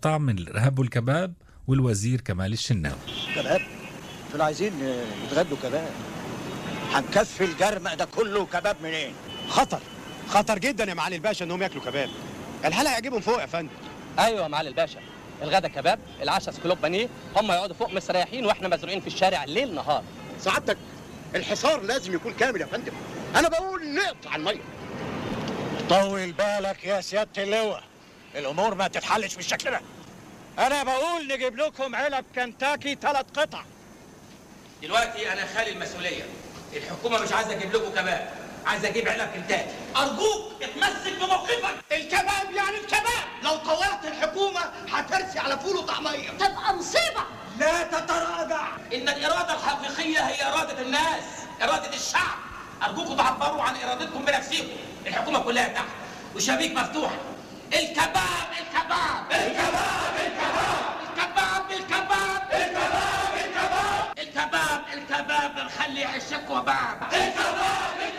مقاطع من الإرهاب والكباب والوزير كمال الشناوي كباب دول عايزين يتغدوا كباب هنكفي الجرمق ده كله كباب منين خطر خطر جدا يا معالي الباشا انهم ياكلوا كباب الحلقه هيعجبهم فوق يا فندم ايوه يا معالي الباشا الغدا كباب العشاء سكلوب بانيه هم يقعدوا فوق مستريحين واحنا مزروعين في الشارع ليل نهار سعادتك الحصار لازم يكون كامل يا فندم انا بقول نقطع الميه طول بالك يا سيادة اللواء الأمور ما تتحلش بالشكل ده أنا بقول نجيب لكم علب كنتاكي ثلاث قطع دلوقتي انا خالي المسؤوليه الحكومه مش عايزه اجيب لكم كباب عايزه اجيب علب كنتاكي ارجوك اتمسك بموقفك الكباب يعني الكباب لو طورت الحكومه هترسي على فول وطعميه تبقى مصيبة لا تتراجع ان الاراده الحقيقيه هي اراده الناس اراده الشعب ارجوكم تعبروا عن ارادتكم بنفسكم الحكومه كلها تحت وشبيك مفتوحه الكباب الكباب الكباب الكباب الكباب الكباب الكباب الكباب الكباب الكباب نخلي عشك وباب الكباب